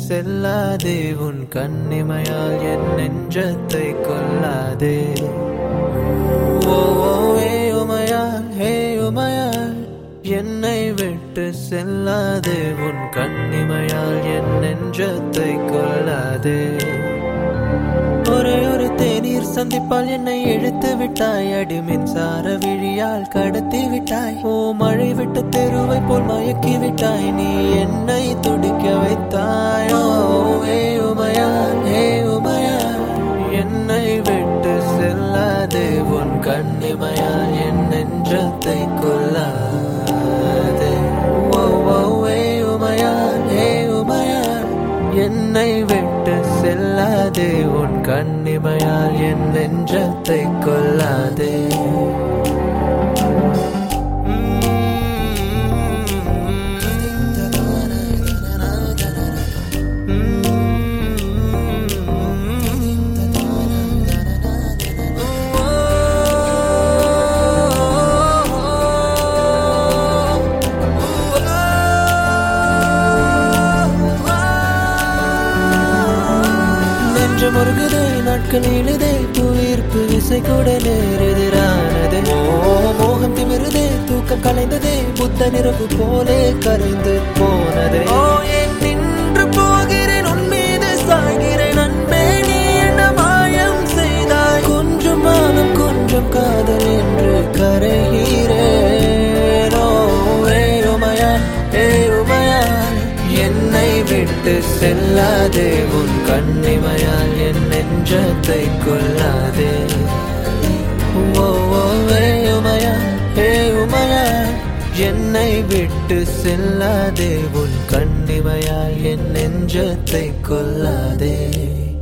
செல்லாதே உன் கண்ணிமையால் என் நெஞ்சத்தை கொல்லாதே ஓ ஓ, ஏ உமையால் ஹே உமையால் என்னை விட்டு செல்லாதே உன் கண்ணிமையால் என் நெஞ்சத்தை கொல்லாதே ஒரே ஒரு தேநீர் சந்திப்பால் என்னை இழுத்து விட்டாய் அடி மின்சார விழியால் கடத்தி விட்டாய் ஓ மழை விட்ட தெருவை போல் மயக்கி விட்டாய் நீ என்னை துடிக்க வைத்தாய் ஓ ஏ உமையால் ஏ உமையால் என்னை விட்டு செல்லாதே உன் கண்ணிமையால் என் நெஞ்சத்தை கொல்லாதே ஓ ஓ ஏ உமையால் ஏ உமையால் என்னை விட்டு செல்லாதே உன் கண்ணிமையால் என் நெஞ்சத்தை கொல்லாதே நெஞ்சம் முருகுதே நாட்கள் இழுதே புவிர்ப்பு விசை கூட நேரெதிரானதே ஓ மோகம் திமிருதே தூக்கம் கலைந்ததே புத்த நிறவு போலே கரைந்து போனதே ஓ ஏன் நின்று போகிறேன் உன் மீது சாய்கிறேன் அன்பே நீ என்ன மாயம் செய்தாய் கொஞ்சம் மானம் கொஞ்சம் காதல் என்று கரைகிறேன் ஓ ஏ உமையான் ஏ உமையான் என்னை விட்டு செல்லாதே உன் கண்ணிமையால் என் நெஞ்சத்தை கொல்லாதே ஓ ஓ ஏ உமையா ஏ உமையா என்னை விட்டு செல்லாதே உன் கண்ணிமையால் என் நெஞ்சத்தை கொல்லாதே